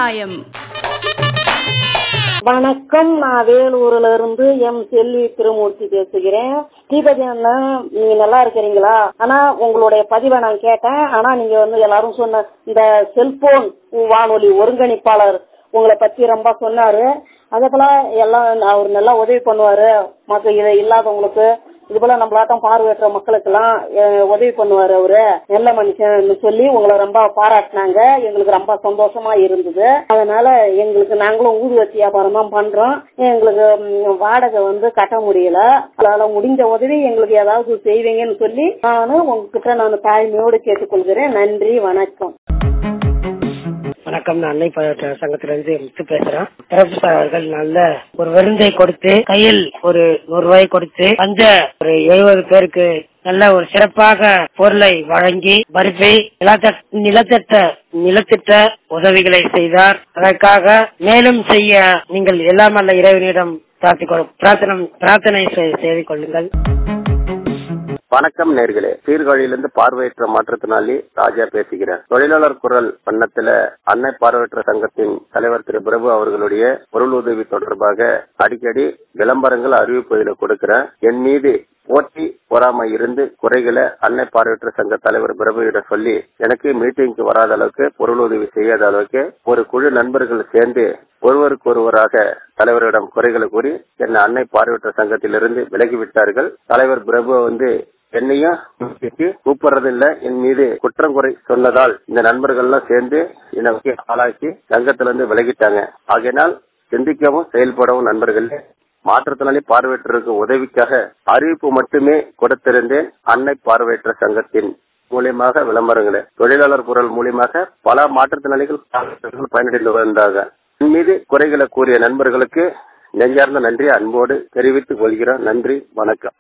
நியாயம் வணக்கம் நான் வேலூர்ல இருந்து எம் செல்வி திருமூர்த்தி பேசுகிறேன் தீபதி அண்ணா நீங்க நல்லா இருக்கிறீங்களா ஆனா உங்களுடைய பதிவை நான் கேட்டேன் ஆனா நீங்க வந்து எல்லாரும் சொன்ன இந்த செல்போன் வானொலி ஒருங்கிணைப்பாளர் உங்களை பத்தி ரொம்ப சொன்னாரு அதே போல எல்லாம் அவர் நல்லா உதவி பண்ணுவாரு மற்ற இதை இல்லாதவங்களுக்கு இது போல நம்மளாட்டம் பார்வையற்ற மக்களுக்கு எல்லாம் உதவி பண்ணுவாரு அவரு நல்ல மனுஷன் சொல்லி உங்களை ரொம்ப பாராட்டினாங்க எங்களுக்கு ரொம்ப சந்தோஷமா இருந்தது அதனால எங்களுக்கு நாங்களும் ஊதுவத்தி வியாபாரம் தான் பண்றோம் எங்களுக்கு ம், வாடகை வந்து கட்ட முடியல அதனால முடிஞ்ச உதவி எங்களுக்கு ஏதாவது செய்வீங்கன்னு சொல்லி நானும் உங்ககிட்ட நான் தாழ்மையோடு கேட்டுக்கொள்கிறேன் நன்றி வணக்கம் வணக்கம் நான் அன்னை பாராட்டு சங்கத்திலிருந்து முத்து பேசுறேன் பிரபு சார் அவர்கள் நல்ல ஒரு விருந்தை கொடுத்து கையில் ஒரு நூறு ரூபாய் கொடுத்து அந்த ஒரு எழுபது பேருக்கு நல்ல ஒரு சிறப்பாக பொருளை வழங்கி பருப்பை நிலத்த- நிலத்திட்ட நிலத்திட்ட உதவிகளை செய்தார் அதற்காக மேலும் செய்ய நீங்கள் எல்லாம் அல்ல இறைவனிடம் பிரார்த்திக்கொள் பிரார்த்தனை பிரார்த்தனை செய்- செய்து கொள்ளுங்கள் வணக்கம் நேர்களே சீர்காழியிலிருந்து பார்வையற்ற மாற்றுத்திறனாளி ராஜா பேசுகிறேன் தொழிலாளர் குரல் பண்ணத்துல அன்னை பார்வையற்ற சங்கத்தின் தலைவர் திரு பிரபு அவர்களுடைய பொருள் உதவி தொடர்பாக அடிக்கடி விளம்பரங்கள் அறிவிப்புகளை கொடுக்கிறேன் என் மீது போட்டி பொறாமை இருந்து குறைகளை அன்னை பார்வையற்ற சங்க தலைவர் பிரபுவிடம் சொல்லி எனக்கு மீட்டிங்க்கு வராத அளவுக்கு பொருள் உதவி செய்யாத அளவுக்கு ஒரு குழு நண்பர்கள் சேர்ந்து ஒருவருக்கு ஒருவராக தலைவரிடம் குறைகளை கூறி என்னை அன்னை பார்வையற்ற சங்கத்திலிருந்து விலகிவிட்டார்கள் தலைவர் பிரபு வந்து என்னையும் மீட்டிங்க்கு கூப்பிடுறதில்ல என் மீது குற்றம் குறை சொன்னதால் இந்த நண்பர்கள் எல்லாம் சேர்ந்து எனக்கு ஆளாக்கி சங்கத்திலிருந்து விலகிட்டாங்க ஆகையினால் சிந்திக்கவும் செயல்படவும் நண்பர்கள் மாற்றுத்திறனாளி பார்வையற்றருக்கு உதவிக்காக அறிவிப்பு மட்டுமே கொடுத்திருந்தேன் அன்னை பார்வையற்ற சங்கத்தின் மூலியமாக விளம்பரங்களை தொழிலாளர் குரல் மூலியமாக பல மாற்றுத்திறனாளிகள் பார்வையற்றவர்கள் பயனடைந்து வந்தாங்க என் மீது குறைகளை கூறிய நண்பர்களுக்கு நெஞ்சார்ந்த நன்றி அன்போடு தெரிவித்துக் கொள்கிறோம் நன்றி வணக்கம்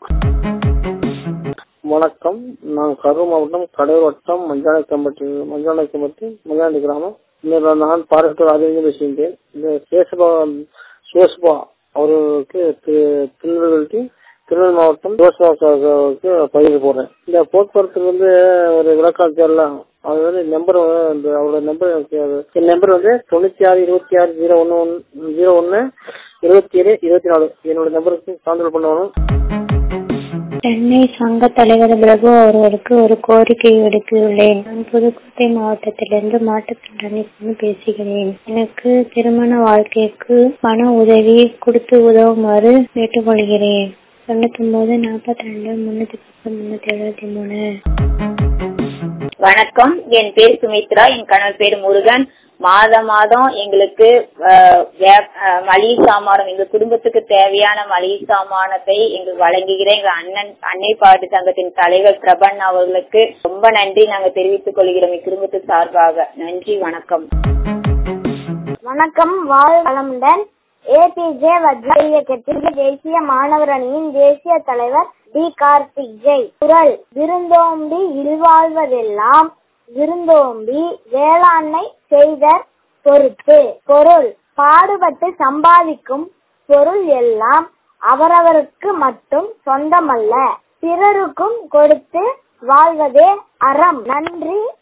வணக்கம் நான் கரூர் மாவட்டம் கடலூர் வட்டம் மஞ்சானைக்கம்பட்டி மஞ்சானைக்கம்பட்டி மஞ்சானை கிராமம் இன்னொரு நான் பார்வையற்ற ராஜேந்திரன் பேசுகின்றேன் இந்த சேசுபா சோசுபா அவர்களுக்கு தி- திருநெல்வேலி திருநெல்வேலி மாவட்டம் சோசுபாவுக்கு பயிர் போடுறேன் இந்த போக்குவரத்துக்கு வந்து ஒரு விளக்கம் தெரியலாம் அது வந்து நம்பர் இந்த அவரோட நம்பர் எனக்கு அது- என் நம்பர் வந்து தொண்ணூத்தி ஆறு இருபத்தி ஆறு ஜீரோ ஒன்னு ஒன்னு ஜீரோ ஒன்னு இருபத்தி ஏழு இருபத்தி நாலு என்னோட நம்பருக்கு கான்டாக்ட் பண்ணணும் சென்னை சங்க தலைவர் பிரபு அவர்களுக்கு ஒரு கோரிக்கை விடுத்துள்ளேன் நான் புதுக்கோட்டை மாவட்டத்திலிருந்து மாற்றுத்திறனாளி பேசுகிறேன் எனக்கு திருமண வாழ்க்கைக்கு பண உதவி கொடுத்து உதவுமாறு கேட்டுக்கொள்கிறேன் தொண்ணூத்தி ஒன்பது நாற்பத்தி ரெண்டு முன்னூத்தி பத்து முன்னூத்தி எழுபத்தி மூணு வணக்கம் என் பேர் சுமித்ரா என் கணவர் பேர் முருகன் மாதம் மாதம் எங்களுக்கு அஹ், வே- அஹ், மளிகை சாமானம் எங்க குடும்பத்துக்கு தேவையான மளிகை சாமானத்தை எங்களுக்கு வழங்குகிற எங்க அண்ணன் அன்னை பாட்டு சங்கத்தின் தலைவர் பிரபன் அவர்களுக்கு ரொம்ப நன்றி நாங்க தெரிவித்துக் கொள்கிறோம் இக்குடும்பத்து சார்பாக நன்றி வணக்கம் வணக்கம் வாழ்வளமுடன் ஏபிஜே வஜ்ர இயக்கத்திற்கு தேசிய மாணவர் அணியின் தேசிய தலைவர் டி கார்த்திக் ஜெய் குரல் விருந்தோம்பி இல்வாழ்வதெல்லாம் விருந்தோம்பி வேளாண்மை செய்தற் பொறுத்து பொருள் பாடுபட்டு சம்பாதிக்கும் பொருள் எல்லாம் அவரவருக்கு மட்டும் சொந்தமல்ல பிறருக்கும் கொடுத்து வாழ்வதே அறம் நன்றி